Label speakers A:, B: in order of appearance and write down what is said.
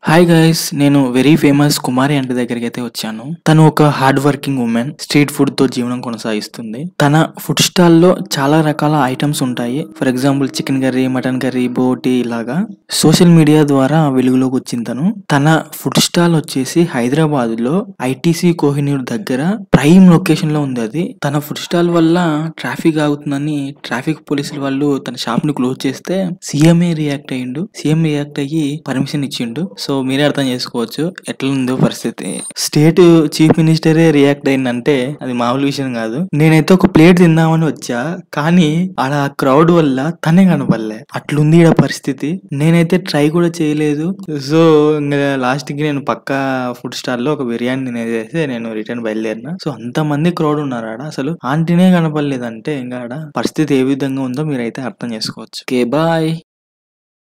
A: hi guys నేను very famous Kumari aunty దగ్గరికి అయితే వచ్చాను తను ఒక hard working women street food తో జీవనం కొనసాగిస్తుంది తన ఫుడ్ స్టాల్ లో చాలా రకాల ఐటమ్స్ ఉంటాయి for example chicken curry mutton curry బోటి ఇలాగా సోషల్ మీడియా ద్వారా వెలుగులోకి వచ్చింది తను తన ఫుడ్ స్టాల్ వచ్చేసి హైదరాబాద్ లో ఐటీసీ కోహినూర్ దగ్గర ప్రైమ్ లొకేషన్ లో ఉంది అది తన ఫుడ్ స్టాల్ వల్ల ట్రాఫిక్ ఆగుతుందని ట్రాఫిక్ పోలీసుల వాళ్ళు తన షాప్ ని క్లోజ్ చేస్తే సీఎంఏ రియాక్ట్ అయ్యిండు సీఎం రియాక్ట్ అయ్యి పర్మిషన్ ఇచ్చిండు సో మీరే అర్థం చేసుకోవచ్చు ఎట్లా ఉందో పరిస్థితి స్టేట్ చీఫ్ మినిస్టరే రియాక్ట్ అయిందంటే అది మామూలు విషయం కాదు నేనైతే ఒక ప్లేట్ తిందామని వచ్చా కానీ ఆడ క్రౌడ్ వల్ల తనే కనపడలే అట్లుంది ఈడ పరిస్థితి నేనైతే ట్రై కూడా చేయలేదు సో ఇంకా లాస్ట్ కి నేను పక్కా ఫుడ్ స్టాల్ లో ఒక బిర్యానీ తినేసి నేను రిటర్న్ బయలుదేరిన సో అంత మంది క్రౌడ్ ఉన్నారు ఆడ అసలు ఆంటీనే కనపడలేదంటే ఇంకా ఆడ పరిస్థితి ఏ విధంగా ఉందో మీరైతే అర్థం చేసుకోవచ్చు ఓకే బాయ్